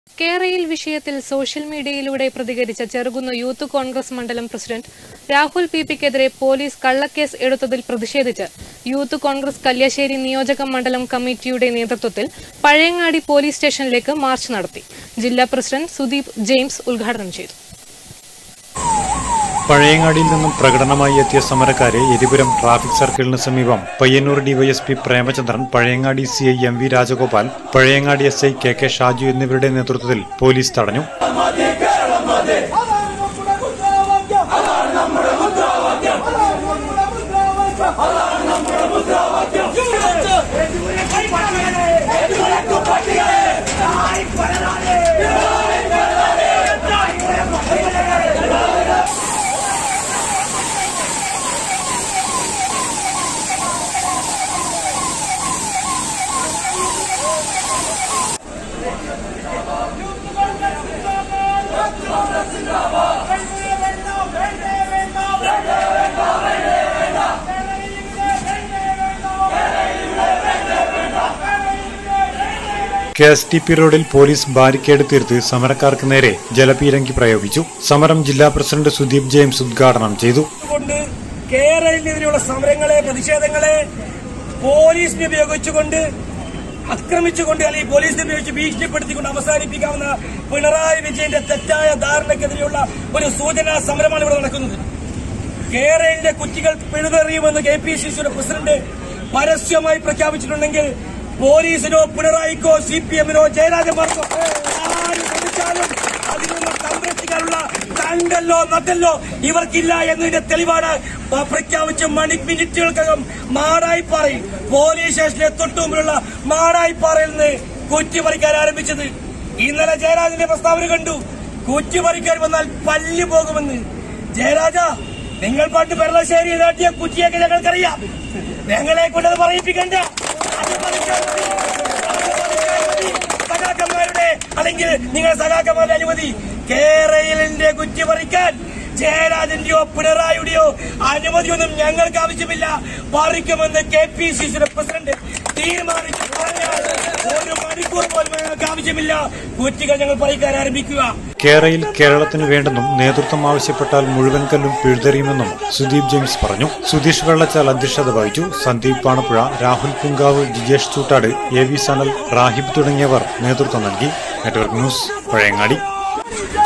കേരയിൽ വിഷയത്തിൽ സോഷ്യൽ മീഡിയയിലൂടെ പ്രതികരിച്ച ചെറുകുന്ന് യൂത്ത് കോൺഗ്രസ് മണ്ഡലം പ്രസിഡന്റ് രാഹുൽ പി പിക്കെതിരെ പോലീസ് കള്ളക്കേസ് എടുത്തതിൽ പ്രതിഷേധിച്ച് യൂത്ത് കോൺഗ്രസ് കല്യാശ്ശേരി നിയോജക മണ്ഡലം കമ്മിറ്റിയുടെ നേതൃത്വത്തിൽ പഴയങ്ങാടി പോലീസ് സ്റ്റേഷനിലേക്ക് മാർച്ച് നടത്തി ജില്ലാ പ്രസിഡന്റ് സുദീപ് ജെയിംസ് ഉദ്ഘാടനം ചെയ്തു പഴയങ്ങാടിയിൽ നിന്നും പ്രകടനമായി എത്തിയ സമരക്കാരെ എരിപുരം ട്രാഫിക് സർക്കിളിന് സമീപം Payyanur DYSP Premachandran Pazhayangadi C I M V Rajagopal Pazhayangadi S I K K Shaju എന്നിവരുടെ നേതൃത്വത്തിൽ പോലീസ് തടഞ്ഞു കെ എസ് ടി പി റോഡിൽ പോലീസ് ബാരിക്കേഡ് തീർത്ത് സമരക്കാർക്ക് നേരെ ജലപീരങ്കി പ്രയോഗിച്ചു സമരം ജില്ലാ പ്രസിഡന്റ് സുദീപ് ജെയിംസ് ഉദ്ഘാടനം ചെയ്തു കൊണ്ട് കേരളത്തിനെതിരെയുള്ള സമരങ്ങളെ പ്രതിഷേധങ്ങളെ പോലീസിനെ ഉപയോഗിച്ചുകൊണ്ട് ആക്രമിച്ചുകൊണ്ട് അല്ലെങ്കിൽ പോലീസിനെ ഉപയോഗിച്ച് ഭീഷണിപ്പെടുത്തിക്കൊണ്ട് അവസാനിപ്പിക്കാവുന്ന പിണറായി വിജയന്റെ തെറ്റായ ധാരണക്കെതിരെയുള്ള ഒരു സൂചനാ സമരമാണ് ഇവിടെ നടക്കുന്നത് കേരളയിലെ കുറ്റികൾ പിഴുതെറിയുമെന്ന് കെ പി സി സിയുടെ പ്രസിഡന്റ് പരസ്യമായി പ്രഖ്യാപിച്ചിട്ടുണ്ടെങ്കിൽ പോലീസിനോ പിണറായിക്കോ സി പി എമ്മിനോ ജയരാജന്മാർക്കോ ആര് ശ്രമിച്ചാലും അതിൽ നിന്ന് സംരക്ഷിക്കാനുള്ള തണ്ടല്ലോ നട്ടല്ലോ ഇവർക്കില്ല എന്നതിന്റെ തെളിവാണ് പ- പ്രഖ്യാപിച്ച മണി മിനിറ്റുകൾക്കകം മാടായിപ്പാറയിൽ പോലീസ് സ്റ്റേഷനിലെ തൊട്ടുമുമ്പിലുള്ള മാടായിപ്പാറയിൽ നിന്ന് കുറ്റി പറിക്കാൻ ആരംഭിച്ചത് ഇന്നലെ ജയരാജന്റെ പ്രസ്താവന കണ്ടു കുറ്റി പറിക്കാൻ വന്നാൽ പല്ല് പോകുമെന്ന് ജയരാജ നിങ്ങൾ പണ്ട് പെരളശ്ശേരി നാട്ടിയ കുറ്റിയൊക്കെ ഞങ്ങൾക്കറിയാം ഞങ്ങളെ കൊണ്ടത് പറയിപ്പിക്കണ്ട അത് പറിക്കാൻ മതി. അത് പറിക്കാൻ മതി. സഖാക്കന്മാരുടെ അല്ലെങ്കിൽ നിങ്ങളുടെ സഖാക്കന്മാരുടെ അനുമതി കേരളിന്റെ കുറ്റി പറിക്കാൻ ജയരാജന്റെയോ പിണറായിയുടെയോ അനുമതിയൊന്നും ഞങ്ങൾക്ക് ആവശ്യമില്ല പറിക്കുമെന്ന് കെ പി സി സിയുടെ പ്രസിഡന്റ് തീരുമാനിച്ചു പറഞ്ഞാൽ ഒരു മണിക്കൂർ പോലും ഞങ്ങൾക്ക് ആവശ്യമില്ല കുറ്റികൾ ഞങ്ങൾ പറിക്കാൻ ആരംഭിക്കുക കേരയിൽ കേരളത്തിന് വേണ്ടെന്നും നേതൃത്വം ആവശ്യപ്പെട്ടാൽ മുഴുവൻ കല്ലും പിഴുതെറിയുമെന്നും സുദീപ് ജെയിംസ് പറഞ്ഞു സുധീഷ് വെള്ളച്ചാൽ അധ്യക്ഷത വഹിച്ചു സന്ദീപ് പാണപ്പുഴ രാഹുൽ പുങ്കാവ് ജിജേഷ് ചൂട്ടാട് എ വി സനൽ റാഹിബ് തുടങ്ങിയവർ നേതൃത്വം നൽകി നെറ്റ്വർക്ക് ന്യൂസ് പഴയങ്ങാടി